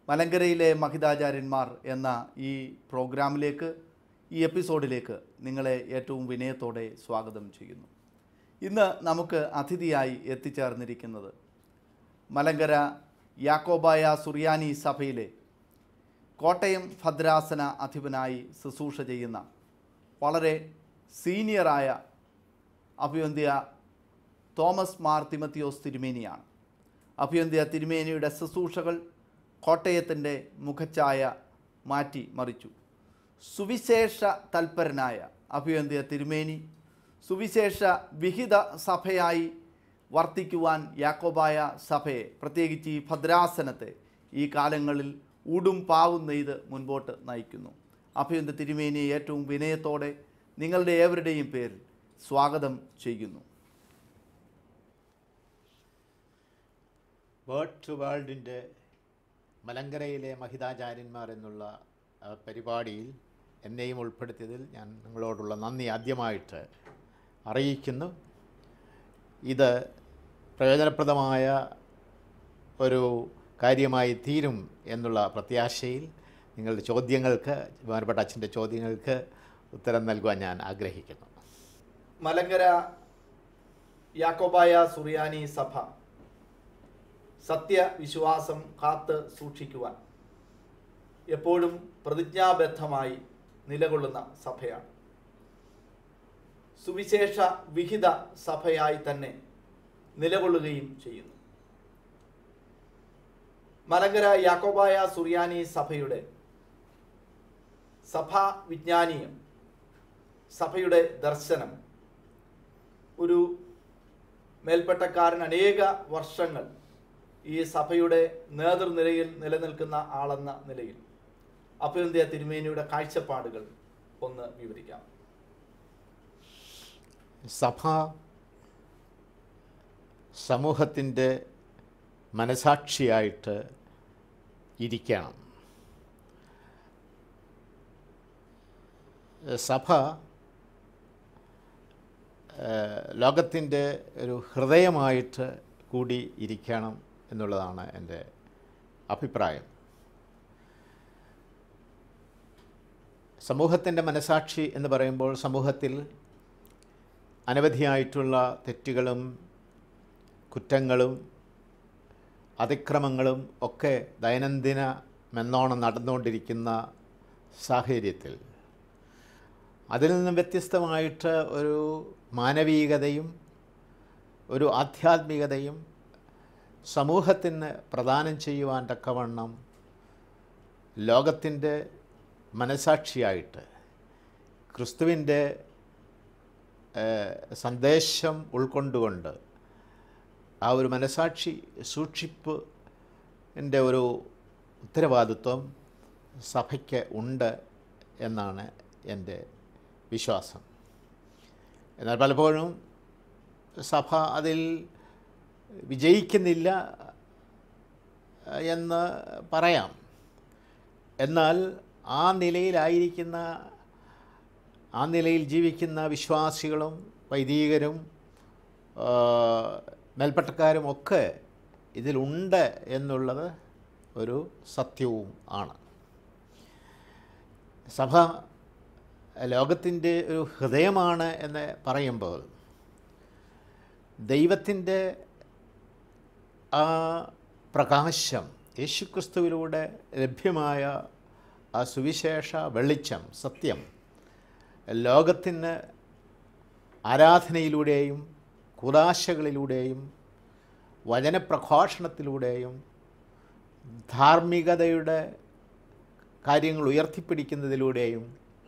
മലങ്കരയിലെ മഹിതാചാര്യന്മാർ എന്ന ഈ പ്രോഗ്രാമിലേക്ക് ഈ എപ്പിസോഡിലേക്ക് നിങ്ങളെ ഏറ്റവും വിനയത്തോടെ സ്വാഗതം ചെയ്യുന്നു ഇന്ന് നമുക്ക് അതിഥിയായി എത്തിച്ചേർന്നിരിക്കുന്നത് മലങ്കര യാക്കോബായ സുറിയാനി സഭയിലെ കോട്ടയം ഭദ്രാസന അധിപനായി ശുശ്രൂഷ ചെയ്യുന്ന വളരെ സീനിയറായ അഭിവന്ധ്യ തോമസ് മാർ തിമത്തിയോസ് തിരുമേനിയാണ് അഭിവന്ധ്യ തിരുമേനിയുടെ ശുശ്രൂഷകൾ കോട്ടയത്തിൻ്റെ മുഖച്ഛായ മാറ്റി മറിച്ചു സുവിശേഷ തൽപരനായ അഭിവന്ധ്യ തിരുമേനി സുവിശേഷ വിഹിത സഭയായി വർത്തിക്കുവാൻ യാക്കോബായ സഭയെ പ്രത്യേകിച്ച് ഈ ഭദ്രാസനത്തെ ഈ കാലങ്ങളിൽ ഊടും പാവും നെയ്ത് മുൻപോട്ട് നയിക്കുന്നു അഭിവന്ധ്യ തിരുമേനിയെ ഏറ്റവും വിനയത്തോടെ നിങ്ങളുടെ ഏവരുടെയും പേരിൽ സ്വാഗതം ചെയ്യുന്നു വേർഡ് ടു വേൾഡിൻ്റെ മലങ്കരയിലെ മഹിതാചാര്യന്മാർ എന്നുള്ള ആ, പരിപാടിയിൽ എന്നെയും ഉൾപ്പെടുത്തിയതിൽ ഞാൻ നിങ്ങളോടുള്ള നന്ദി ആദ്യമായിട്ട് അറിയിക്കുന്നു ഇത് പ്രയോജനപ്രദമായ ഒരു കാര്യമായി തീരും എന്നുള്ള പ്രത്യാശയിൽ നിങ്ങളുടെ ചോദ്യങ്ങൾക്ക് ബഹുമാനപ്പെട്ട അച്ഛൻ്റെ ചോദ്യങ്ങൾക്ക് ഉത്തരം നൽകുവാൻ ഞാൻ ആഗ്രഹിക്കുന്നു മലങ്കര യാക്കോബായ സുറിയാനി സഭ സത്യവിശ്വാസം കാത്ത് സൂക്ഷിക്കുവാൻ എപ്പോഴും പ്രതിജ്ഞാബദ്ധമായി നിലകൊള്ളുന്ന സഭയാണ് സുവിശേഷ വിഹിത സഭയായി തന്നെ നിലകൊള്ളുകയും ചെയ്യുന്നു മലങ്കര യാക്കോബായ സുറിയാനി സഭയുടെ സഭാ വിജ്ഞാനീയം സഭയുടെ ദർശനം ഒരു മേൽപ്പെട്ടക്കാരൻ അനേക വർഷങ്ങൾ ഈ സഭയുടെ നേതൃനിരയിൽ നിലനിൽക്കുന്ന ആളെന്ന നിലയിൽ അഭിനന്ദയ തിരുമേനിയുടെ കാഴ്ചപ്പാടുകൾ ഒന്ന് വിവരിക്കാം സഭ സമൂഹത്തിൻ്റെ മനസാക്ഷിയായിട്ട് ഇരിക്കണം സഭ ലോകത്തിൻ്റെ ഒരു ഹൃദയമായിട്ട് കൂടി ഇരിക്കണം എന്നുള്ളതാണ് എൻ്റെ അഭിപ്രായം സമൂഹത്തിൻ്റെ മനസാക്ഷി എന്ന് പറയുമ്പോൾ സമൂഹത്തിൽ അനവധിയായിട്ടുള്ള തെറ്റുകളും കുറ്റങ്ങളും അതിക്രമങ്ങളും ഒക്കെ ദൈനംദിന മെന്നോണം നടന്നുകൊണ്ടിരിക്കുന്ന സാഹചര്യത്തിൽ അതിൽ നിന്നും വ്യത്യസ്തമായിട്ട് ഒരു മാനവീകതയും ഒരു ആധ്യാത്മികതയും സമൂഹത്തിന് പ്രദാനം ചെയ്യുവാൻ തക്കവണ്ണം ലോകത്തിൻ്റെ മനസാക്ഷിയായിട്ട് ക്രിസ്തുവിൻ്റെ ഏഹ്, സന്ദേശം ഉൾക്കൊണ്ടുകൊണ്ട് ആ ഒരു മനസാക്ഷി സൂക്ഷിപ്പ് എൻ്റെ ഒരു ഉത്തരവാദിത്വം സഭയ്ക്ക് ഉണ്ട് എന്നാണ് എൻ്റെ വിശ്വാസം എന്നാൽ പലപ്പോഴും സഭ അതിൽ വിജയിക്കുന്നില്ല എന്ന് പറയാം എന്നാൽ ആ നിലയിലായിരിക്കുന്ന ആ നിലയിൽ ജീവിക്കുന്ന വിശ്വാസികളും വൈദികരും ആ, മേൽപ്പട്ടക്കാരും ഒക്കെ ഇതിലുണ്ട് എന്നുള്ളത് ഒരു സത്യവും ആണ് സഭ ലോകത്തിൻ്റെ ഒരു ഹൃദയമാണ് എന്ന് പറയുമ്പോൾ ദൈവത്തിൻ്റെ ആ പ്രകാശം യേശുക്രിസ്തുവിലൂടെ ലഭ്യമായ ആ സുവിശേഷ വെളിച്ചം സത്യം ലോകത്തിന് ആരാധനയിലൂടെയും കുദാശകളിലൂടെയും വചനപ്രഘോഷണത്തിലൂടെയും ധാർമ്മികതയുടെ കാര്യങ്ങൾ ഉയർത്തിപ്പിടിക്കുന്നതിലൂടെയും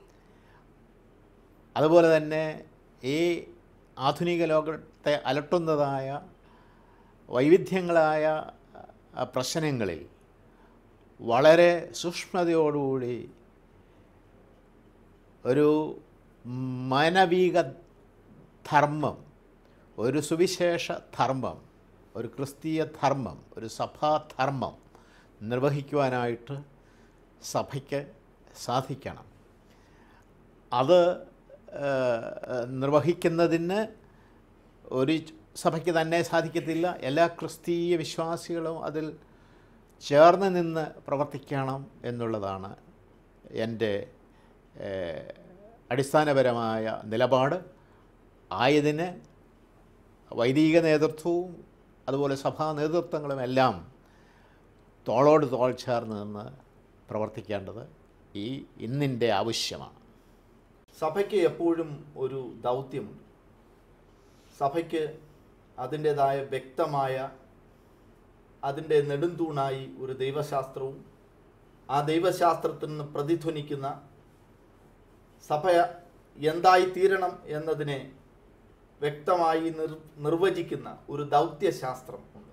അതുപോലെ തന്നെ ഈ ആധുനിക ലോകത്തെ അലട്ടുന്നതായ വൈവിധ്യങ്ങളായ ആ, പ്രശ്നങ്ങളിൽ വളരെ സൂക്ഷ്മതയോടുകൂടി ഒരു മാനവിക ധർമ്മം ഒരു സുവിശേഷ ധർമ്മം ഒരു ക്രിസ്തീയ ധർമ്മം ഒരു സഭാധർമ്മം നിർവഹിക്കുവാനായിട്ട് സഭയ്ക്ക് സാധിക്കണം അത് ഏഹ്, നിർവഹിക്കുന്നതിന് ഒരു സഭയ്ക്ക് തന്നെ സാധിക്കത്തില്ല എല്ലാ ക്രിസ്തീയ വിശ്വാസികളും അതിൽ ചേർന്ന് നിന്ന് പ്രവർത്തിക്കണം എന്നുള്ളതാണ് എൻ്റെ ഏഹ്, അടിസ്ഥാനപരമായ നിലപാട് ആയതിന് വൈദിക നേതൃത്വവും അതുപോലെ സഭാ നേതൃത്വങ്ങളും എല്ലാം തോളോട് തോൾ ചേർന്ന് നിന്ന് പ്രവർത്തിക്കേണ്ടത് ഈ ഇന്നിൻ്റെ ആവശ്യമാണ് സഭയ്ക്ക് എപ്പോഴും ഒരു ദൗത്യമുണ്ട് സഭയ്ക്ക് അതിൻ്റെതായ വ്യക്തമായ അതിൻ്റെ നെടുന്തൂണായി ഒരു ദൈവശാസ്ത്രവും ആ ദൈവശാസ്ത്രത്തിൽ നിന്ന് പ്രതിധ്വനിക്കുന്ന സഭ എന്തായി തീരണം എന്നതിനെ വ്യക്തമായി നിർ നിർവചിക്കുന്ന ഒരു ദൗത്യശാസ്ത്രം ഉണ്ട്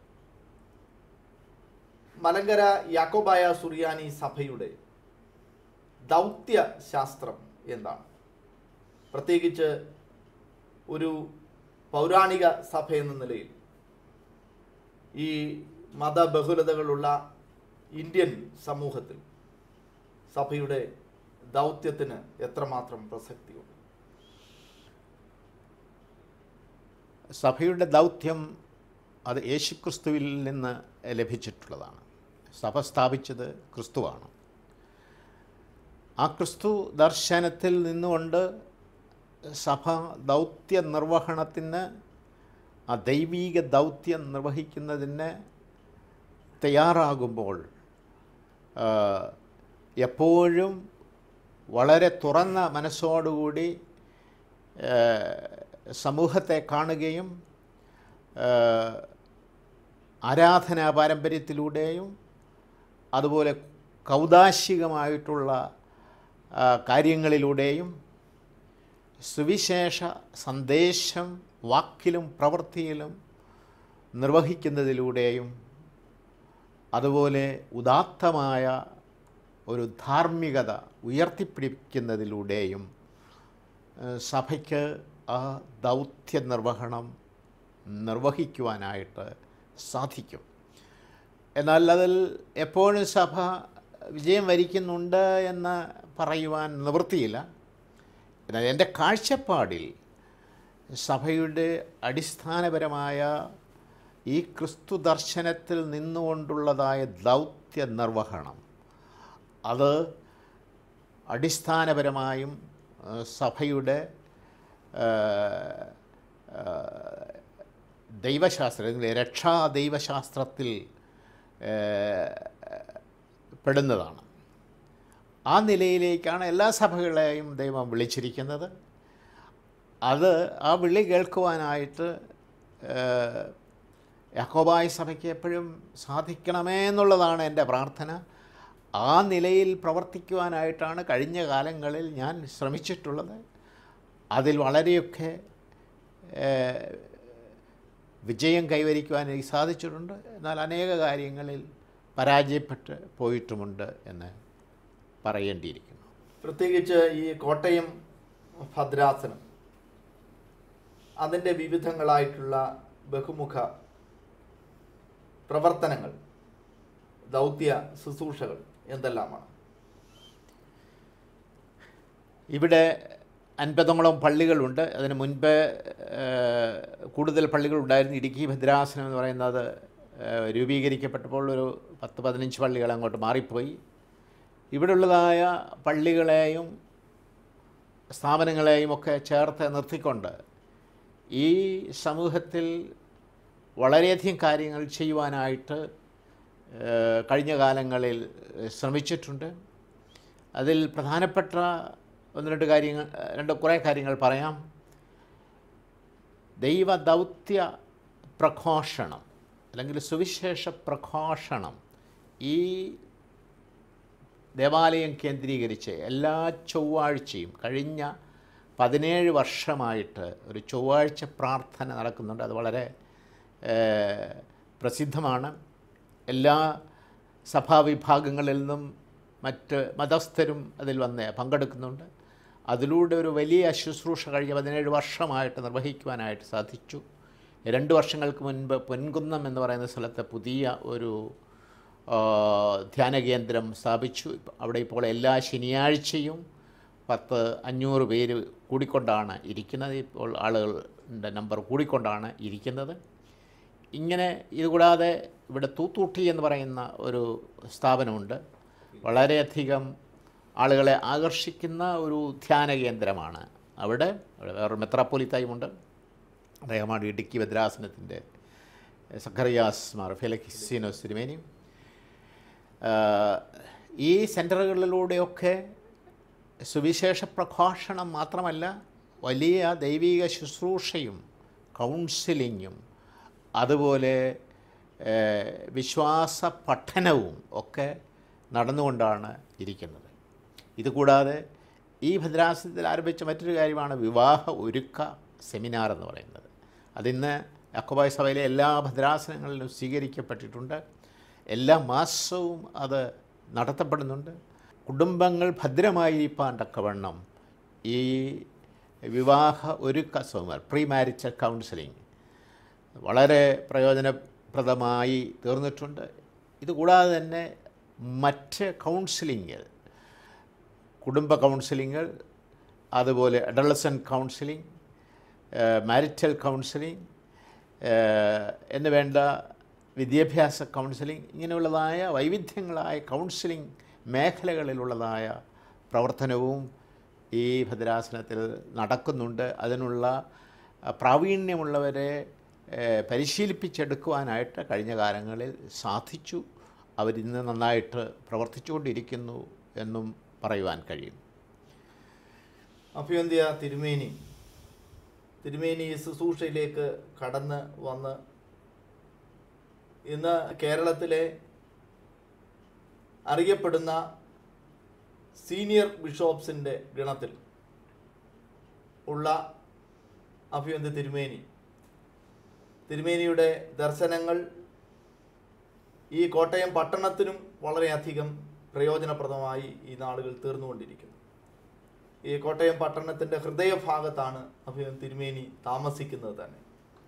മലങ്കര യാക്കോബായ സുറിയാനി സഭയുടെ ദൗത്യശാസ്ത്രം എന്താണ് പ്രത്യേകിച്ച് ഒരു പൗരാണിക സഭ എന്ന നിലയിൽ ഈ മതബഹുലതകളുള്ള ഇന്ത്യൻ സമൂഹത്തിൽ സഭയുടെ ദൗത്യത്തിന് എത്രമാത്രം പ്രസക്തിയുണ്ട് സഭയുടെ ദൗത്യം അത് യേശുക്രിസ്തുവിൽ നിന്ന് ലഭിച്ചിട്ടുള്ളതാണ് സഭ സ്ഥാപിച്ചത് ക്രിസ്തുവാണ് ആ ക്രിസ്തു ദർശനത്തിൽ നിന്നുകൊണ്ട് സഭ ദൗത്യ നിർവഹണത്തിന് ആ ദൈവീക ദൗത്യം നിർവഹിക്കുന്നതിന് തയ്യാറാകുമ്പോൾ ആ, എപ്പോഴും വളരെ തുറന്ന മനസ്സോടുകൂടി ആ, സമൂഹത്തെ കാണുകയും ആ, ആരാധനാ പാരമ്പര്യത്തിലൂടെയും അതുപോലെ കൗതാശികമായിട്ടുള്ള ആ, കാര്യങ്ങളിലൂടെയും സുവിശേഷ സന്ദേശം വാക്കിലും പ്രവൃത്തിയിലും നിർവഹിക്കുന്നതിലൂടെയും അതുപോലെ ഉദാത്തമായ ഒരു ധാർമ്മികത ഉയർത്തിപ്പിടിക്കുന്നതിലൂടെയും ഏഹ്, സഭയ്ക്ക് ആ ദൗത്യ നിർവഹണം നിർവഹിക്കുവാനായിട്ട് സാധിക്കും എന്നാൽ അതിൽ എപ്പോഴും സഭ വിജയം വരിക്കുന്നുണ്ട് എന്ന് പറയുവാൻ നിവൃത്തിയില്ല എന്നാൽ എൻ്റെ കാഴ്ചപ്പാടിൽ സഭയുടെ അടിസ്ഥാനപരമായ ഈ ക്രിസ്തു ദർശനത്തിൽ നിന്നുകൊണ്ടുള്ളതായ ദൗത്യ നിർവഹണം അത് അടിസ്ഥാനപരമായും ആ, സഭയുടെ ആ, ആ, ദൈവശാസ്ത്ര അല്ലെങ്കിൽ രക്ഷാ ദൈവശാസ്ത്രത്തിൽ ആ, പെടുന്നതാണ് ആ നിലയിലേക്കാണ് എല്ലാ സഭകളെയും ദൈവം വിളിച്ചിരിക്കുന്നത് അത് ആ വിളി കേൾക്കുവാനായിട്ട് ഏഹ്, യാക്കോബായ സഭയ്ക്ക് എപ്പോഴും സാധിക്കണമേ എന്നുള്ളതാണ് എൻ്റെ പ്രാർത്ഥന ആ നിലയിൽ പ്രവർത്തിക്കുവാനായിട്ടാണ് കഴിഞ്ഞ കാലങ്ങളിൽ ഞാൻ ശ്രമിച്ചിട്ടുള്ളത് അതിൽ വളരെയൊക്കെ ഏഹ്, വിജയം കൈവരിക്കുവാൻ എനിക്ക് സാധിച്ചിട്ടുണ്ട് എന്നാൽ അനേക കാര്യങ്ങളിൽ പരാജയപ്പെട്ട് പോയിട്ടുമുണ്ട് എന്ന് പറയേണ്ടിയിരിക്കുന്നു പ്രത്യേകിച്ച് ഈ കോട്ടയം ഭദ്രാസനം അതിൻ്റെ വിവിധങ്ങളായിട്ടുള്ള ബഹുമുഖ പ്രവർത്തനങ്ങൾ ദൗത്യ ശുശ്രൂഷകൾ എന്തെല്ലാമാണ് ഇവിടെ അൻപതോളം പള്ളികളുണ്ട് അതിന് മുൻപ് ഏഹ്, കൂടുതൽ പള്ളികളുണ്ടായിരുന്നു ഇടുക്കി ഭദ്രാസനം എന്ന് പറയുന്നത് ഏഹ്, രൂപീകരിക്കപ്പെട്ടപ്പോൾ ഒരു പത്ത് പതിനഞ്ച് പള്ളികൾ അങ്ങോട്ട് മാറിപ്പോയി ഇവിടെയുള്ളതായ പള്ളികളെയും സ്ഥാപനങ്ങളെയും ഒക്കെ ചേർത്ത് നിർത്തിക്കൊണ്ട് ഈ സമൂഹത്തിൽ വളരെയധികം കാര്യങ്ങൾ ചെയ്യുവാനായിട്ട് ഏഹ്, കഴിഞ്ഞ കാലങ്ങളിൽ ശ്രമിച്ചിട്ടുണ്ട് അതിൽ പ്രധാനപ്പെട്ട ഒന്ന് രണ്ട് കാര്യങ്ങൾ രണ്ട് കുറേ കാര്യങ്ങൾ പറയാം ദൈവ ദൗത്യ പ്രഘോഷണം അല്ലെങ്കിൽ സുവിശേഷ പ്രഘോഷണം ഈ ദേവാലയം കേന്ദ്രീകരിച്ച് എല്ലാ ചൊവ്വാഴ്ചയും കഴിഞ്ഞ പതിനേഴ് വർഷമായിട്ട് ഒരു ചൊവ്വാഴ്ച പ്രാർത്ഥന നടക്കുന്നുണ്ട് അത് വളരെ ഏഹ്, പ്രസിദ്ധമാണ് എല്ലാ സഭാവിഭാഗങ്ങളിൽ നിന്നും മറ്റ് മതസ്ഥരും അതിൽ വന്ന് പങ്കെടുക്കുന്നുണ്ട് അതിലൂടെ ഒരു വലിയ ശുശ്രൂഷ കഴിഞ്ഞ പതിനേഴ് വർഷമായിട്ട് നിർവഹിക്കുവാനായിട്ട് സാധിച്ചു രണ്ട് വർഷങ്ങൾക്ക് മുൻപ് പൊൻകുന്നം എന്ന് പറയുന്ന സ്ഥലത്ത് പുതിയ ഒരു ആ, ധ്യാന കേന്ദ്രം സ്ഥാപിച്ചു അവിടെ ഇപ്പോൾ എല്ലാ ശനിയാഴ്ചയും പത്ത് അഞ്ഞൂറ് പേര് കൂടിക്കൊണ്ടാണ് ഇരിക്കുന്നത് ഇപ്പോൾ ആളുകളുടെ നമ്പർ കൂടിക്കൊണ്ടാണ് ഇരിക്കുന്നത് ഇങ്ങനെ ഇതുകൂടാതെ ഇവിടെ തൂത്തൂട്ടി എന്ന് പറയുന്ന ഒരു സ്ഥാപനമുണ്ട് വളരെയധികം ആളുകളെ ആകർഷിക്കുന്ന ഒരു ധ്യാന കേന്ദ്രമാണ് അവിടെ അവിടെ വേറൊരു മെത്രാപ്പൊലിത്തായുമുണ്ട് അദ്ദേഹമാണ് ഇടുക്കി ഭദ്രാസനത്തിൻ്റെ സഖറിയാസ് മാർ ഫെലക്സിനോസ് തിരുമേനിയും ആഹ് ഈ സെൻറ്ററുകളിലൂടെയൊക്കെ സുവിശേഷ പ്രഭാഷണം മാത്രമല്ല വലിയ ദൈവിക ശുശ്രൂഷയും കൗൺസിലിങ്ങും അതുപോലെ ഏഹ്, വിശ്വാസ പഠനവും ഒക്കെ നടന്നുകൊണ്ടാണ് ഇരിക്കുന്നത് ഇതുകൂടാതെ ഈ ഭദ്രാസനത്തിൽ ആരംഭിച്ച മറ്റൊരു കാര്യമാണ് വിവാഹ ഒരുക്ക സെമിനാർ എന്ന് പറയുന്നത് അതിന്ന് അക്കോബായ് സഭയിലെ എല്ലാ ഭദ്രാസനങ്ങളിലും സ്വീകരിക്കപ്പെട്ടിട്ടുണ്ട് എല്ലാ മാസവും അത് നടത്തപ്പെടുന്നുണ്ട് കുടുംബങ്ങൾ ഭദ്രമായിരിക്കാൻ തക്കവണ്ണം ഈ വിവാഹ ഒരുക്ക സെമിനാർ പ്രീ മാരിറ്റൽ കൗൺസിലിംഗ് വളരെ പ്രയോജനപ്രദമായി തീർന്നിട്ടുണ്ട് ഇതുകൂടാതെ തന്നെ മറ്റ് കൗൺസിലിംഗ് കുടുംബ കൗൺസിലിങ്ങൾ അതുപോലെ അഡളസൻ കൗൺസിലിംഗ് മാരിറ്റൽ കൗൺസിലിംഗ് എന്ന് വേണ്ട വിദ്യാഭ്യാസ കൗൺസിലിംഗ് ഇങ്ങനെയുള്ളതായ വൈവിധ്യങ്ങളായ കൗൺസിലിംഗ് മേഖലകളിലുള്ളതായ പ്രവർത്തനവും ഈ ഭദ്രാസനത്തിൽ നടക്കുന്നുണ്ട് അതിനുള്ള അഹ്, പ്രാവീണ്യമുള്ളവരെ ഏഹ്, പരിശീലിപ്പിച്ചെടുക്കുവാനായിട്ട് കഴിഞ്ഞ കാലങ്ങളിൽ സാധിച്ചു അവരിന്ന് നന്നായിട്ട് പ്രവർത്തിച്ചുകൊണ്ടിരിക്കുന്നു എന്നും പറയുവാൻ കഴിയും അഭ്യന്ത്യ തിരുമേനി തിരുമേനി ഈ ശുശ്രൂഷയിലേക്ക് കടന്ന് വന്ന് ഇന്ന് കേരളത്തിലെ അറിയപ്പെടുന്ന സീനിയർ ബിഷോപ്സിൻ്റെ ഗണത്തിൽ ഉള്ള അഭ്യന്ത്യ തിരുമേനി തിരുമേനിയുടെ ദർശനങ്ങൾ ഈ കോട്ടയം പട്ടണത്തിനും വളരെയധികം പ്രയോജനപ്രദമായി ഈ നാളുകൾ തീർന്നുകൊണ്ടിരിക്കുന്നു ഈ കോട്ടയം പട്ടണത്തിൻ്റെ ഹൃദയഭാഗത്താണ് അഭിയം തിരുമേനി താമസിക്കുന്നത് തന്നെ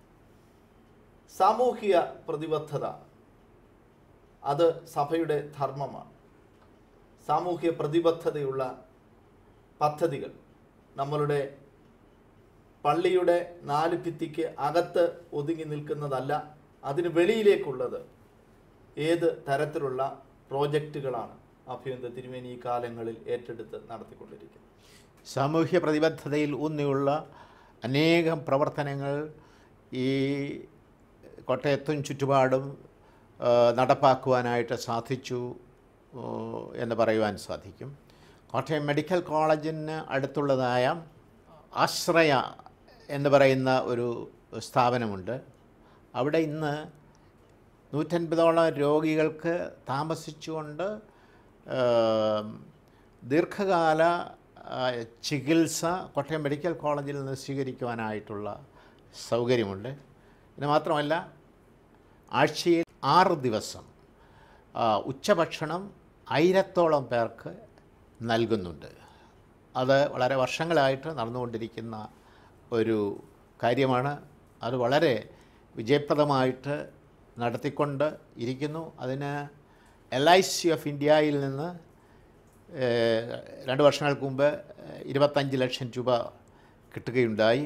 സാമൂഹിക പ്രതിബദ്ധത അത് സഭയുടെ ധർമ്മമാണ് സാമൂഹ്യ പ്രതിബദ്ധതയുള്ള പദ്ധതികൾ നമ്മളുടെ പള്ളിയുടെ നാല് ഭിത്തിക്ക് അകത്ത് ഒതുങ്ങി നിൽക്കുന്നതല്ല അതിന് വെളിയിലേക്കുള്ളത് ഏത് തരത്തിലുള്ള പ്രോജക്റ്റുകളാണ് അഭ്യന്ത തിരുമേനി ഈ കാലങ്ങളിൽ ഏറ്റെടുത്ത് നടത്തിക്കൊണ്ടിരിക്കുന്നത് സാമൂഹ്യ പ്രതിബദ്ധതയിൽ ഊന്നിയുള്ള അനേകം പ്രവർത്തനങ്ങൾ ഈ കോട്ടയത്തും ചുറ്റുപാടും ആ, നടപ്പാക്കുവാനായിട്ട് സാധിച്ചു ഓ, എന്ന് പറയുവാൻ സാധിക്കും കോട്ടയം മെഡിക്കൽ കോളേജിന് അടുത്തുള്ളതായ ആശ്രയ എന്ന് പറയുന്ന ഒരു സ്ഥാപനമുണ്ട് അവിടെ ഇന്ന് നൂറ്റൻപതോളം രോഗികൾക്ക് താമസിച്ചുകൊണ്ട് ആം, ദീർഘകാല ആ, ചികിത്സ കോട്ടയം മെഡിക്കൽ കോളേജിൽ നിന്ന് സ്വീകരിക്കുവാനായിട്ടുള്ള സൗകര്യമുണ്ട് ഇത് മാത്രമല്ല ആഴ്ചയിൽ ആറ് ദിവസം ആ, ഉച്ചഭക്ഷണം ആയിരത്തോളം പേർക്ക് നൽകുന്നുണ്ട് അത് വളരെ വർഷങ്ങളായിട്ട് നടന്നുകൊണ്ടിരിക്കുന്ന ഒരു കാര്യമാണ് അത് വളരെ വിജയപ്രദമായിട്ട് നടത്തിക്കൊണ്ട് ഇരിക്കുന്നു അതിന് എൽ ഐ സി ഓഫ് ഇന്ത്യയിൽ നിന്ന് ഏഹ്, രണ്ട് വർഷങ്ങൾക്ക് മുമ്പ് ഏഹ്, ഇരുപത്തഞ്ച് ലക്ഷം രൂപ കിട്ടുകയുണ്ടായി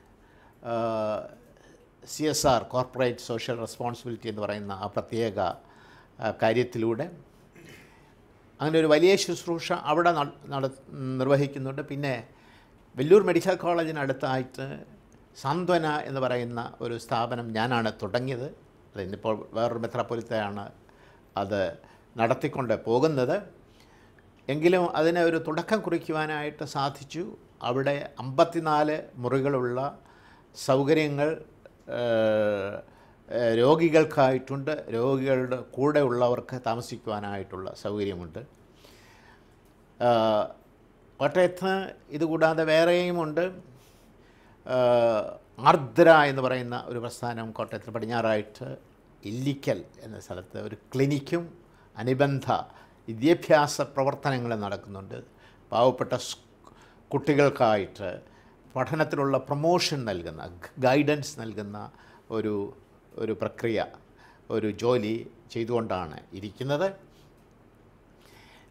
C S R corporate social responsibility എന്ന് പറയുന്ന ആ പ്രത്യേക ആ, കാര്യത്തിലൂടെ അങ്ങനെ ഒരു വലിയ ശുശ്രൂഷ അവിടെ നട- നട- നിർവഹിക്കുന്നുണ്ട് പിന്നെ വെല്ലൂർ മെഡിക്കൽ കോളേജിനടുത്തായിട്ട് സാന്ത്വന എന്ന് പറയുന്ന ഒരു സ്ഥാപനം ഞാനാണ് തുടങ്ങിയത് അത് ഇന്നിപ്പോൾ വേറൊരു മെത്രാപ്പൊലിത്തയാണ് അത് നടത്തിക്കൊണ്ട് പോകുന്നത് എങ്കിലും അതിന് ഒരു തുടക്കം കുറിക്കുവാനായിട്ട് സാധിച്ചു അവിടെ അമ്പത്തിനാല് മുറികളുള്ള സൗകര്യങ്ങൾ ഏഹ്, ഏഹ്, രോഗികൾക്കായിട്ടുണ്ട് രോഗികളുടെ കൂടെ ഉള്ളവർക്ക് താമസിക്കുവാനായിട്ടുള്ള സൗകര്യമുണ്ട് ആഹ്, കോട്ടയത്ത് ഇതുകൂടാതെ വേറെയുമുണ്ട് ആഹ്, ആർദ്ര എന്ന് പറയുന്ന ഒരു പ്രസ്ഥാനം കോട്ടയത്തിന് പടിഞ്ഞാറായിട്ട് ഇല്ലിക്കൽ എന്ന സ്ഥലത്ത് ഒരു ക്ലിനിക്കും അനുബന്ധ വിദ്യാഭ്യാസ പ്രവർത്തനങ്ങൾ നടക്കുന്നുണ്ട് പാവപ്പെട്ട സ് കുട്ടികൾക്കായിട്ട് പഠനത്തിലുള്ള പ്രൊമോഷൻ നൽകുന്ന ഗൈഡൻസ് നൽകുന്ന ഒരു ഒരു പ്രക്രിയ ഒരു ജോലി ചെയ്തുകൊണ്ടാണ് ഇരിക്കുന്നത്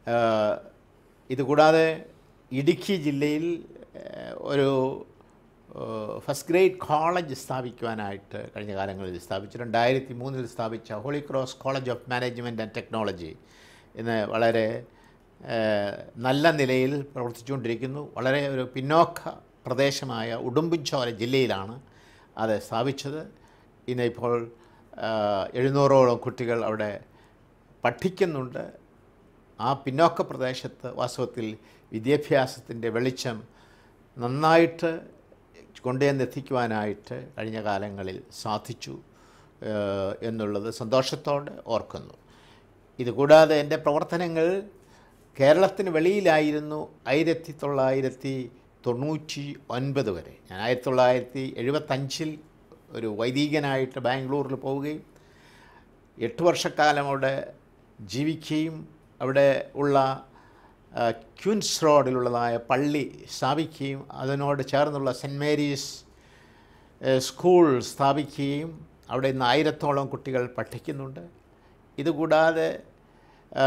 ആഹ് ഇതുകൂടാതെ ഇടുക്കി ജില്ലയിൽ ഏഹ്, ഒരു ഫസ്റ്റ് ഗ്രേഡ് കോളേജ് സ്ഥാപിക്കുവാനായിട്ട് കഴിഞ്ഞ കാലങ്ങളിൽ സ്ഥാപിച്ചു രണ്ടായിരത്തി മൂന്നിൽ സ്ഥാപിച്ച Holy Cross College of Management and Technology ഇന്ന് വളരെ ഏഹ്, നല്ല നിലയിൽ പ്രവർത്തിച്ചുകൊണ്ടിരിക്കുന്നു വളരെ ഒരു പിന്നോക്ക പ്രദേശമായ ഉടുമ്പൻചോല ജില്ലയിലാണ് അത് സ്ഥാപിച്ചത് ഇന്ന് ഇപ്പോൾ ഏഹ്, എഴുന്നൂറോളം കുട്ടികൾ അവിടെ പഠിക്കുന്നുണ്ട് ആ പിന്നോക്ക പ്രദേശത്ത് വാസ്തവത്തിൽ വിദ്യാഭ്യാസത്തിൻ്റെ വെളിച്ചം നന്നായിട്ട് കൊണ്ടുവന്നെത്തിക്കുവാനായിട്ട് കഴിഞ്ഞ കാലങ്ങളിൽ സാധിച്ചു ഏഹ്, എന്നുള്ളത് സന്തോഷത്തോടെ ഓർക്കുന്നു ഇതുകൂടാതെ എൻ്റെ പ്രവർത്തനങ്ങൾ കേരളത്തിന് വെളിയിലായിരുന്നു ആയിരത്തി തൊള്ളായിരത്തി തൊണ്ണൂറ്റി ഒൻപത് വരെ ഞാൻ ആയിരത്തി തൊള്ളായിരത്തി എഴുപത്തഞ്ചിൽ ഒരു വൈദികനായിട്ട് ബാംഗ്ലൂരിൽ പോവുകയും എട്ട് വർഷക്കാലം അവിടെ ജീവിക്കുകയും അവിടെ ഉള്ള ആ, ക്യൂൻസ് റോഡിലുള്ളതായ പള്ളി സ്ഥാപിക്കുകയും അതിനോട് ചേർന്നുള്ള സെൻറ്റ് മേരീസ് ഏഹ്, സ്കൂൾ സ്ഥാപിക്കുകയും അവിടെ ഇന്ന് ആയിരത്തോളം കുട്ടികൾ പഠിക്കുന്നുണ്ട് ഇതുകൂടാതെ ആ,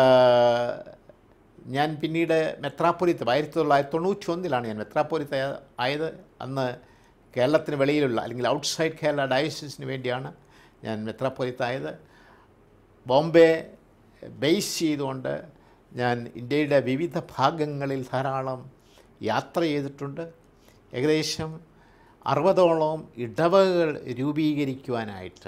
ഞാൻ പിന്നീട് മെത്രാപ്പൊലിത്ത് ആയിരത്തി തൊള്ളായിരത്തി തൊണ്ണൂറ്റി ഒന്നിലാണ് ഞാൻ മെത്രാപ്പൊലിത്ത് ആയത് അന്ന് കേരളത്തിന് വെളിയിലുള്ള അല്ലെങ്കിൽ ഔട്ട്സൈഡ് കേരള ഡയസിസിന് വേണ്ടിയാണ് ഞാൻ മെത്രാപ്പൊലിത്തായത് ബോംബെ ബേസ് ചെയ്തുകൊണ്ട് ഞാൻ ഇന്ത്യയുടെ വിവിധ ഭാഗങ്ങളിൽ ധാരാളം യാത്ര ചെയ്തിട്ടുണ്ട് ഏകദേശം അറുപതോളം ഇടവകൾ രൂപീകരിക്കുവാനായിട്ട്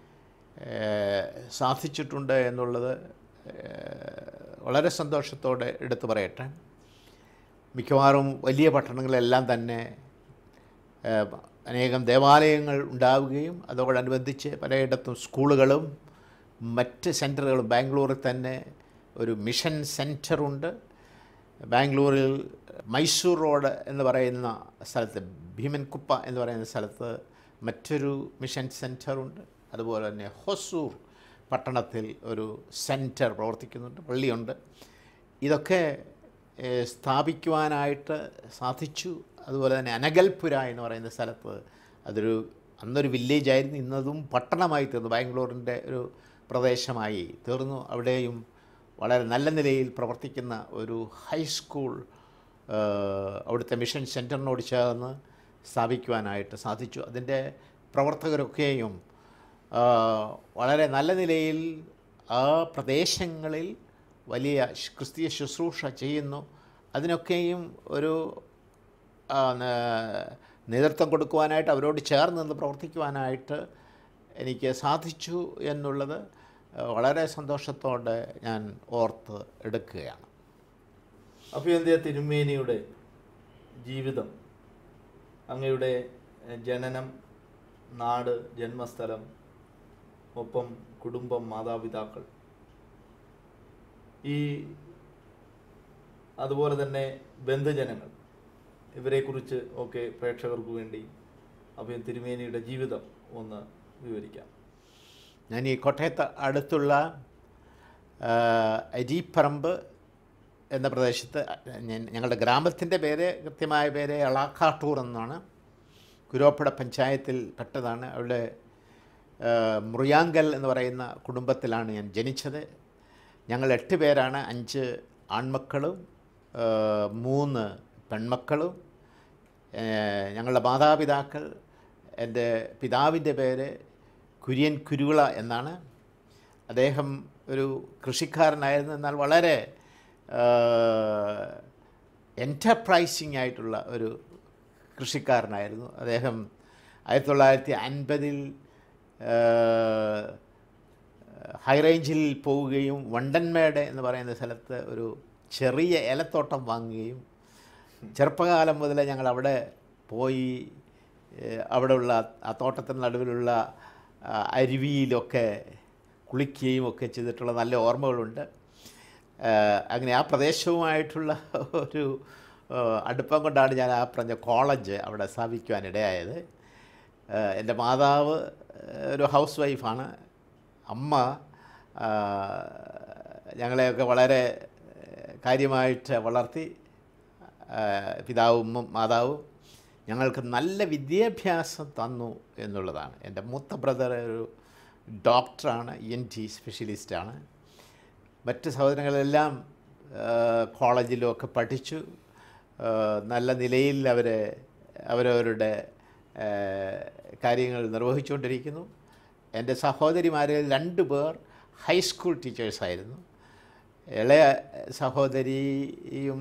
ഏഹ്, സാധിച്ചിട്ടുണ്ട് എന്നുള്ളത് ഏഹ്, വളരെ സന്തോഷത്തോടെ എടുത്തു പറയട്ടെ മിക്കവാറും വലിയ പട്ടണങ്ങളെല്ലാം തന്നെ ഏഹ്, അനേകം ദേവാലയങ്ങൾ ഉണ്ടാവുകയും അതോടനുബന്ധിച്ച് പലയിടത്തും സ്കൂളുകളും മറ്റ് സെൻറ്ററുകളും ബാംഗ്ലൂരിൽ തന്നെ ഒരു മിഷൻ സെൻറ്ററുണ്ട് ബാംഗ്ലൂരിൽ മൈസൂർ റോഡ് എന്ന് പറയുന്ന സ്ഥലത്ത് ഭീമൻകുപ്പ എന്ന് പറയുന്ന സ്ഥലത്ത് മറ്റൊരു മിഷൻ സെൻറ്ററുണ്ട് അതുപോലെ തന്നെ ഹൊസൂർ പട്ടണത്തിൽ ഒരു സെൻറ്റർ പ്രവർത്തിക്കുന്നുണ്ട് പള്ളിയുണ്ട് ഇതൊക്കെ ഏഹ്, സ്ഥാപിക്കുവാനായിട്ട് സാധിച്ചു അതുപോലെ തന്നെ അനഗൽപുര എന്ന് പറയുന്ന സ്ഥലത്ത് അതൊരു അന്നൊരു വില്ലേജ് ആയിരുന്നു ഇന്നതും പട്ടണമായി തീർന്നു ബാംഗ്ലൂരിൻ്റെ ഒരു പ്രദേശമായി തീർന്നു അവിടെയും വളരെ നല്ല നിലയിൽ പ്രവർത്തിക്കുന്ന ഒരു ഹൈസ്കൂൾ ഏഹ്, അവിടുത്തെ മിഷൻ സെൻറ്ററിനോട് ചേർന്ന് സ്ഥാപിക്കുവാനായിട്ട് സാധിച്ചു അതിൻ്റെ പ്രവർത്തകരൊക്കെയും ആ, വളരെ നല്ല നിലയിൽ ആ പ്രദേശങ്ങളിൽ വലിയ ശ്- ക്രിസ്തീയ ശുശ്രൂഷ ചെയ്യുന്നു അതിനൊക്കെയും ഒരു ആ, ന- നേതൃത്വം കൊടുക്കുവാനായിട്ട് അവരോട് ചേർന്ന് നിന്ന് പ്രവർത്തിക്കുവാനായിട്ട് എനിക്ക് സാധിച്ചു എന്നുള്ളത് ആ, വളരെ സന്തോഷത്തോടെ ഞാൻ ഓർത്ത് എടുക്കുകയാണ് അഭ്യന്ത്യ തിരുമേനിയുടെ ജീവിതം അങ്ങയുടെ എഹ്, ജനനം നാട് ജന്മസ്ഥലം ഒപ്പം കുടുംബം മാതാപിതാക്കൾ ഈ അതുപോലെ തന്നെ ബന്ധുജനങ്ങൾ ഇവരെക്കുറിച്ച് ഒക്കെ പ്രേക്ഷകർക്ക് വേണ്ടി അഭ്യൻ തിരുമേനിയുടെ ജീവിതം ഒന്ന് വിവരിക്കാം ഞാൻ ഈ കോട്ടയത്ത് അടുത്തുള്ള ആ, അരീപ്പറമ്പ് എന്ന പ്രദേശത്ത് ഞാൻ- ഞങ്ങളുടെ ഗ്രാമത്തിൻ്റെ പേര് കൃത്യമായ പേര് അളാക്കാട്ടൂർ എന്നാണ് കുരോപ്പട പഞ്ചായത്തിൽ പെട്ടതാണ് അവിടെ ആ, മുറിയാങ്കൽ എന്ന് പറയുന്ന കുടുംബത്തിലാണ് ഞാൻ ജനിച്ചത് ഞങ്ങൾ എട്ട് പേരാണ് അഞ്ച് ആൺമക്കളും ആ, മൂന്ന് പെൺമക്കളും ഏഹ് ഞങ്ങളുടെ മാതാപിതാക്കൾ എൻ്റെ പിതാവിൻ്റെ പേര് കുര്യൻ കുരുവിള എന്നാണ് അദ്ദേഹം ഒരു കൃഷിക്കാരനായിരുന്നു എന്നാൽ വളരെ എൻ്റർപ്രൈസിങ് ആയിട്ടുള്ള ഒരു കൃഷിക്കാരനായിരുന്നു അദ്ദേഹം ആയിരത്തി തൊള്ളായിരത്തി അൻപതിൽ ഹൈ റേഞ്ചിൽ പോവുകയും വണ്ടൻമേട് എന്ന് പറയുന്ന സ്ഥലത്ത് ഒരു ചെറിയ ഏലത്തോട്ടം വാങ്ങുകയും ചെറുപ്പകാലം മുതലേ ഞങ്ങൾ അവിടെ പോയി ഏഹ്, അവിടെയുള്ള ആ തോട്ടത്തിന് നടുവിലുള്ള ആ, അരുവിയിലൊക്കെ കുളിക്കുകയും ഒക്കെ ചെയ്തിട്ടുള്ള നല്ല ഓർമ്മകളുണ്ട് ഏഹ്, അങ്ങനെ ആ പ്രദേശവുമായിട്ടുള്ള ഒരു ഏഹ്, അടുപ്പം കൊണ്ടാണ് ഞാൻ ആ പറഞ്ഞ കോളേജ് അവിടെ സ്ഥാപിക്കുവാനിടയായത് ഏഹ്, എൻ്റെ മാതാവ് ഏഹ്, ഒരു ഹൗസ് വൈഫാണ് അമ്മ ആ, ഞങ്ങളെയൊക്കെ വളരെ ഏഹ്, കാര്യമായിട്ട് വളർത്തി ആ, പിതാവും ഉമ്മും മാതാവും ഞങ്ങൾക്ക് നല്ല വിദ്യാഭ്യാസം തന്നു എന്നുള്ളതാണ് എൻ്റെ മൂത്ത ബ്രദർ ഒരു ഡോക്ടറാണ് ഇ എൻ ടി സ്പെഷ്യലിസ്റ്റാണ് മറ്റ് സഹോദരങ്ങളെല്ലാം ആ, കോളേജിലും ഒക്കെ പഠിച്ചു ആ, നല്ല നിലയിൽ അവർ അവരവരുടെ ഏഹ്, കാര്യങ്ങൾ നിർവഹിച്ചുകൊണ്ടിരിക്കുന്നു എൻ്റെ സഹോദരിമാരിൽ രണ്ട് പേർ ഹൈസ്കൂൾ ടീച്ചേഴ്സായിരുന്നു ഇളയ സഹോദരിയും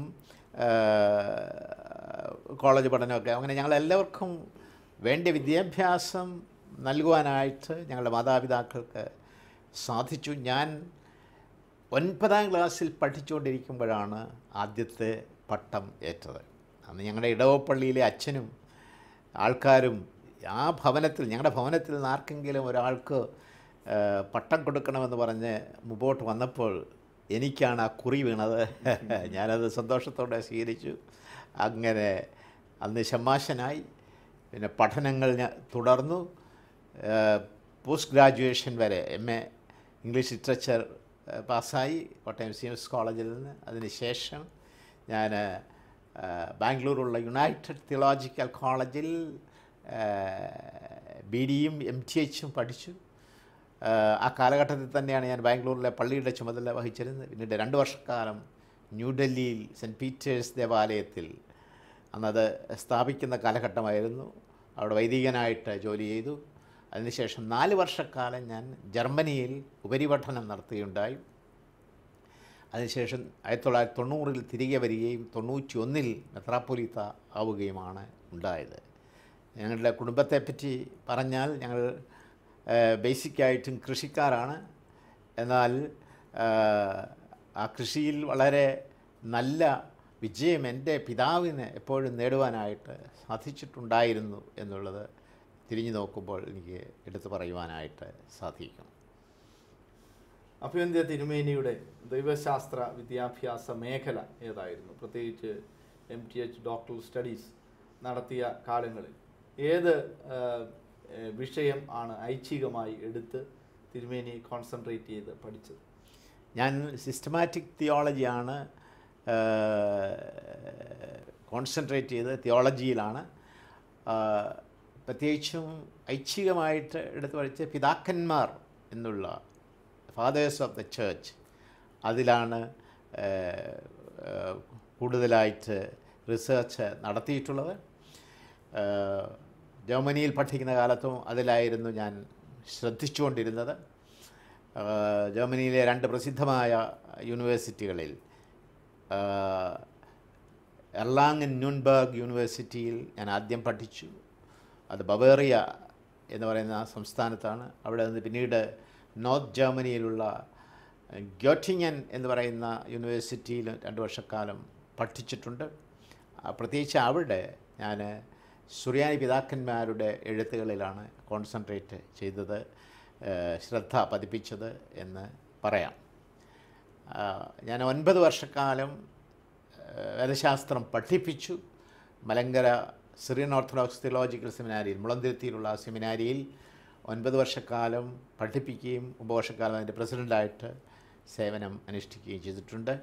ഏഹ്, കോളേജ് പഠനമൊക്കെ അങ്ങനെ ഞങ്ങളെല്ലാവർക്കും വേണ്ട വിദ്യാഭ്യാസം നൽകുവാനായിട്ട് ഞങ്ങളുടെ മാതാപിതാക്കൾക്ക് സാധിച്ചു ഞാൻ ഒൻപതാം ക്ലാസ്സിൽ പഠിച്ചുകൊണ്ടിരിക്കുമ്പോഴാണ് ആദ്യത്തെ പട്ടം ഏറ്റത് അന്ന് ഞങ്ങളുടെ ഇടവപ്പള്ളിയിലെ അച്ഛനും ആൾക്കാരും ആ ഭവനത്തിൽ ഞങ്ങളുടെ ഭവനത്തിൽ നിന്ന് ആർക്കെങ്കിലും ഒരാൾക്ക് ആ, പട്ടം കൊടുക്കണമെന്ന് പറഞ്ഞ് മുമ്പോട്ട് വന്നപ്പോൾ എനിക്കാണ് ആ കുറി വീണത് ഞാനത് സന്തോഷത്തോടെ സ്വീകരിച്ചു അങ്ങനെ അന്ന് ഷമ്മാശനായി പിന്നെ പഠനങ്ങൾ ഞാൻ തുടർന്നു പോസ്റ്റ് ഗ്രാജുവേഷൻ വരെ എം എ ഇംഗ്ലീഷ് ലിറ്ററേച്ചർ പാസ്സായി കോട്ടയം സി എം എസ് കോളേജിൽ നിന്ന് അതിനുശേഷം ഞാൻ ബാംഗ്ലൂരുള്ള യുണൈറ്റഡ് തിയോളജിക്കൽ കോളേജിൽ ബി ഡിയും എം ടി എച്ചും പഠിച്ചു ആഹ് ആ കാലഘട്ടത്തിൽ തന്നെയാണ് ഞാൻ ബാംഗ്ലൂരിലെ പള്ളിയുടെ ചുമതല വഹിച്ചിരുന്നത് പിന്നീട് രണ്ട് വർഷക്കാലം ന്യൂഡൽഹിയിൽ സെൻറ്റ് പീറ്റേഴ്സ് ദേവാലയത്തിൽ അന്നത് സ്ഥാപിക്കുന്ന കാലഘട്ടമായിരുന്നു അവിടെ വൈദികനായിട്ട് ജോലി ചെയ്തു അതിനുശേഷം നാല് വർഷക്കാലം ഞാൻ ജർമ്മനിയിൽ ഉപരിപഠനം നടത്തുകയുണ്ടായി അതിനുശേഷം ആയിരത്തി തൊള്ളായിരത്തി തൊണ്ണൂറിൽ തിരികെ വരികയും തൊണ്ണൂറ്റി ഒന്നിൽ മെത്രാപ്പൊലീത്ത ആവുകയുമാണ് ഉണ്ടായത് ഞങ്ങളുടെ കുടുംബത്തെപ്പറ്റി പറഞ്ഞാൽ ഞങ്ങൾ ബേസിക്കായിട്ടും കൃഷിക്കാരാണ് എന്നാൽ ആ, ആ കൃഷിയിൽ വളരെ നല്ല വിജയം എൻ്റെ പിതാവിന് എപ്പോഴും നേടുവാനായിട്ട് സാധിച്ചിട്ടുണ്ടായിരുന്നു എന്നുള്ളത് തിരിഞ്ഞു നോക്കുമ്പോൾ എനിക്ക് എടുത്തു പറയുവാനായിട്ട് സാധിക്കും അഭ്യന്ത്യ തിരുമേനിയുടെ ദൈവശാസ്ത്ര വിദ്യാഭ്യാസ മേഖല ഏതായിരുന്നു പ്രത്യേകിച്ച് M T H doctoral studies നടത്തിയ കാലങ്ങളിൽ ഏത് ആ, ഏ, വിഷയം ആണ് ഐച്ഛികമായി എടുത്ത് തിരുമേനി കോൺസെൻട്രേറ്റ് ചെയ്ത് പഠിച്ചത് ഞാൻ സിസ്റ്റമാറ്റിക് തിയോളജിയാണ് കോൺസെൻട്രേറ്റ് ചെയ്ത് തിയോളജിയിലാണ് ആ, പ്രത്യേകിച്ചും ഐച്ഛികമായിട്ട് എടുത്തു പഠിച്ച പിതാക്കന്മാർ എന്നുള്ള ഫാദേഴ്സ് ഓഫ് ദ ചേർച്ച് അതിലാണ് ആ, ആ, കൂടുതലായിട്ട് റിസർച്ച് നടത്തിയിട്ടുള്ളത് ആ, ജർമ്മനിയിൽ പഠിക്കുന്ന കാലത്തും അതിലായിരുന്നു ഞാൻ ശ്രദ്ധിച്ചുകൊണ്ടിരുന്നത് ആ, ജർമ്മനിയിലെ രണ്ട് പ്രസിദ്ധമായ യൂണിവേഴ്സിറ്റികളിൽ ആ, എർലാങ്ങൻ ന്യൂൻബർഗ് യൂണിവേഴ്സിറ്റിയിൽ ഞാൻ ആദ്യം പഠിച്ചു അത് ബവേറിയ എന്ന് പറയുന്ന സംസ്ഥാനത്താണ് അവിടെ നിന്ന് പിന്നീട് നോർത്ത് ജർമ്മനിയിലുള്ള ഗ്യോട്ടിങ്ങൻ എന്ന് പറയുന്ന യൂണിവേഴ്സിറ്റിയിൽ രണ്ട് വർഷക്കാലം പഠിച്ചിട്ടുണ്ട് ആ, പ്രത്യേകിച്ച് അവിടെ ഞാൻ സുറിയാനി പിതാക്കന്മാരുടെ എഴുത്തുകളിലാണ് കോൺസെൻട്രേറ്റ് ചെയ്തത് ഏഹ് ശ്രദ്ധ പതിപ്പിച്ചത് എന്ന് പറയാം ആ, ഞാൻ ഒൻപത് വർഷക്കാലം ഏഹ് വേദശാസ്ത്രം പഠിപ്പിച്ചു മലങ്കര സിറിയൻ ഓർത്തഡോക്സ് തിയോളജിക്കൽ സെമിനാരിയിൽ മുളന്തിരുത്തിയിലുള്ള ആ സെമിനാരിയിൽ ഒൻപത് വർഷക്കാലം പഠിപ്പിക്കുകയും ഒമ്പത് വർഷക്കാലം അതിൻ്റെ പ്രസിഡൻ്റായിട്ട് സേവനം അനുഷ്ഠിക്കുകയും ചെയ്തിട്ടുണ്ട്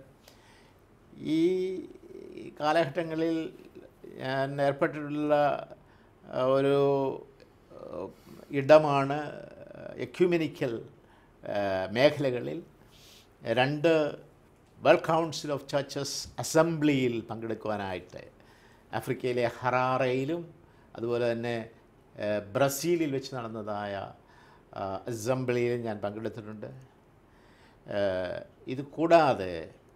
ഈ കാലഘട്ടങ്ങളിൽ ഞാൻ ഏർപ്പെട്ടിട്ടുള്ള ആ, ഒരു ആ, ഇടമാണ് എക്യൂമെനിക്കൽ മേഖലകളിൽ രണ്ട് വേൾഡ് കൗൺസിൽ ഓഫ് ചർച്ചസ് അസംബ്ലിയിൽ പങ്കെടുക്കുവാനായിട്ട് ആഫ്രിക്കയിലെ ഹറാറയിലും അതുപോലെ തന്നെ ആ, ബ്രസീലിൽ വെച്ച് നടന്നതായ ആ, അസംബ്ലിയിലും ഞാൻ പങ്കെടുത്തിട്ടുണ്ട് ആ, ഇത് കൂടാതെ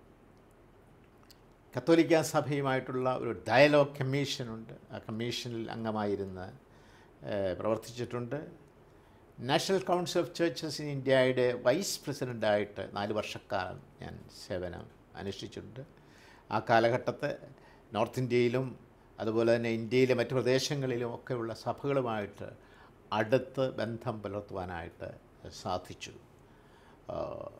കത്തോലിക്ക സഭയുമായിട്ടുള്ള ഒരു ഡയലോഗ് കമ്മീഷനുണ്ട് ആ കമ്മീഷനിൽ അംഗമായിരുന്ന് ഏഹ്, പ്രവർത്തിച്ചിട്ടുണ്ട് National Council of Churches in ഇന്ത്യയുടെ വൈസ് പ്രസിഡൻ്റായിട്ട് നാല് വർഷക്കാലം ഞാൻ സേവനം അനുഷ്ഠിച്ചിട്ടുണ്ട് ആ കാലഘട്ടത്തെ നോർത്ത് ഇന്ത്യയിലും അതുപോലെ തന്നെ ഇന്ത്യയിലെ മറ്റു പ്രദേശങ്ങളിലും ഒക്കെയുള്ള സഭകളുമായിട്ട് അടുത്ത് ബന്ധം പുലർത്തുവാനായിട്ട് സാധിച്ചു ആ,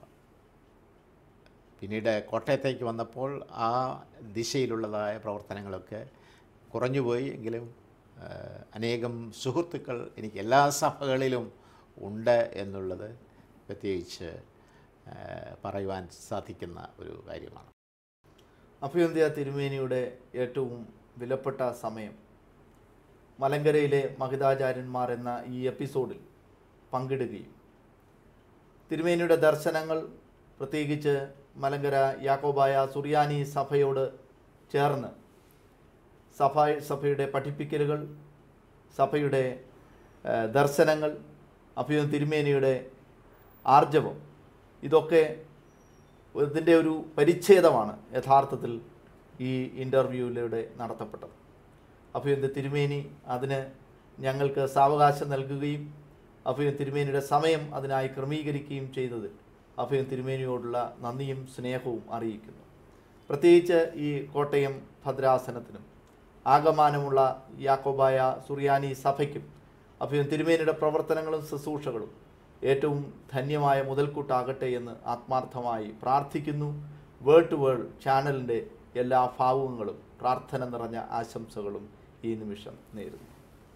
പിന്നീട് കോട്ടയത്തേക്ക് വന്നപ്പോൾ ആ ദിശയിലുള്ളതായ പ്രവർത്തനങ്ങളൊക്കെ കുറഞ്ഞുപോയി എങ്കിലും ആ, അനേകം സുഹൃത്തുക്കൾ എനിക്ക് എല്ലാ സഭകളിലും ഉണ്ട് എന്നുള്ളത് പ്രത്യേകിച്ച് ആ, പറയുവാൻ സാധിക്കുന്ന ഒരു കാര്യമാണ് അഭ്യന്ത്യ തിരുമേനിയുടെ ഏറ്റവും വിലപ്പെട്ട സമയം മലങ്കരയിലെ മഹിതാചാര്യന്മാർ എന്ന ഈ എപ്പിസോഡിൽ പങ്കിടുകയും തിരുമേനിയുടെ ദർശനങ്ങൾ പ്രത്യേകിച്ച് മലങ്കര യാക്കോബായ സുറിയാനി സഭയോട് ചേർന്ന് സഭ സഭയുടെ പഠിപ്പിക്കലുകൾ സഭയുടെ ആ, ദർശനങ്ങൾ അഭിയം തിരുമേനിയുടെ ആർജവം ഇതൊക്കെ ഇതിൻ്റെ ഒരു പരിച്ഛേദമാണ് യഥാർത്ഥത്തിൽ ഈ ഇൻ്റർവ്യൂവിലൂടെ നടത്തപ്പെട്ടത് അഭിയന്ത തിരുമേനി അതിന് ഞങ്ങൾക്ക് സാവകാശം നൽകുകയും അഭിയൻ തിരുമേനിയുടെ സമയം അതിനായി ക്രമീകരിക്കുകയും ചെയ്തതിൽ അഭിയൻ തിരുമേനിയോടുള്ള നന്ദിയും സ്നേഹവും അറിയിക്കുന്നു പ്രത്യേകിച്ച് ഈ കോട്ടയം ഭദ്രാസനത്തിനും ആകമാനമുള്ള യാക്കോബായ സുറിയാനി സഭയ്ക്കും അഭിയൻ തിരുമേനിയുടെ പ്രവർത്തനങ്ങളും ശുശ്രൂഷകളും ഏറ്റവും ധന്യമായ മുതൽക്കൂട്ടാകട്ടെ എന്ന് ആത്മാർത്ഥമായി പ്രാർത്ഥിക്കുന്നു വേൾഡ് ടു വേൾഡ് ചാനലിൻ്റെ എല്ലാ ഭാവുകങ്ങളും പ്രാർത്ഥന നിറഞ്ഞ ആശംസകളും ഈ നിമിഷം നേരുന്നു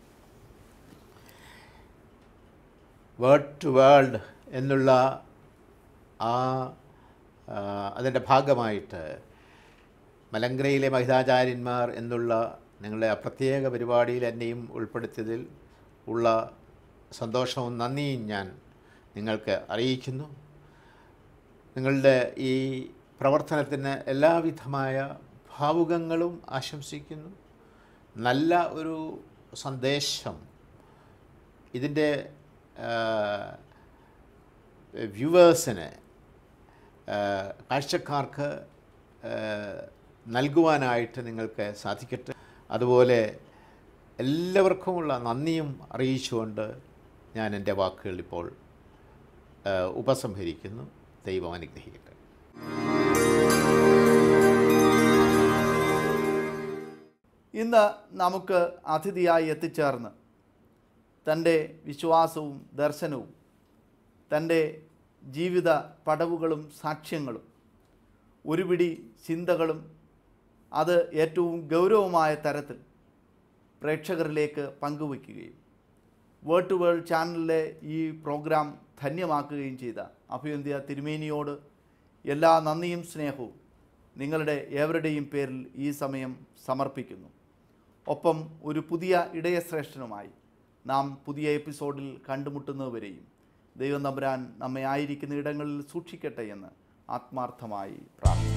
വേർഡ് ടു വേൾഡ് എന്നുള്ള ആ ആ, അതിൻ്റെ ഭാഗമായിട്ട് മലങ്കരയിലെ മഹിതാചാര്യന്മാർ എന്നുള്ള നിങ്ങളുടെ ആ പ്രത്യേക പരിപാടിയിൽ എന്നെയും ഉൾപ്പെടുത്തിയതിൽ ഉള്ള സന്തോഷവും നന്ദിയും ഞാൻ നിങ്ങൾക്ക് അറിയിക്കുന്നു നിങ്ങളുടെ ഈ പ്രവർത്തനത്തിന് എല്ലാവിധമായ ഭാവുകങ്ങളും ആശംസിക്കുന്നു നല്ല ഒരു സന്ദേശം ഇതിൻ്റെ വ്യൂവേഴ്സിന് കാഴ്ചക്കാർക്ക് ആ, നൽകുവാനായിട്ട് നിങ്ങൾക്ക് സാധിക്കട്ടെ അതുപോലെ എല്ലാവർക്കുമുള്ള നന്ദിയും അറിയിച്ചുകൊണ്ട് ഞാൻ എൻ്റെ വാക്കുകൾ ഇപ്പോൾ ആ, ഉപസംഹരിക്കുന്നു ദൈവം അനുഗ്രഹിക്കട്ടെ ഇന്ന് നമുക്ക് അതിഥിയായി എത്തിച്ചേർന്ന് തൻ്റെ വിശ്വാസവും ദർശനവും തൻ്റെ ജീവിത പടവുകളും സാക്ഷ്യങ്ങളും ഒരു പിടി ചിന്തകളും അത് ഏറ്റവും ഗൗരവമായ തരത്തിൽ പ്രേക്ഷകരിലേക്ക് പങ്കുവയ്ക്കുകയും വേൾഡ് ടു വേൾഡ് ചാനലിലെ ഈ പ്രോഗ്രാം ധന്യമാക്കുകയും ചെയ്ത അഭിയന്ത്യ തിരുമേനിയോട് എല്ലാ നന്ദിയും സ്നേഹവും നിങ്ങളുടെ ഏവരുടെയും പേരിൽ ഈ സമയം സമർപ്പിക്കുന്നു ഒപ്പം ഒരു പുതിയ ഇടയശ്രേഷ്ഠനുമായി നാം പുതിയ എപ്പിസോഡിൽ കണ്ടുമുട്ടുന്നതുവരെയും ദൈവം തമ്പുരാൻ നമ്മെ ആയിരിക്കുന്ന ഇടങ്ങളിൽ സൂക്ഷിക്കട്ടെ എന്ന് ആത്മാർത്ഥമായി പ്രാർത്ഥിക്കുന്നു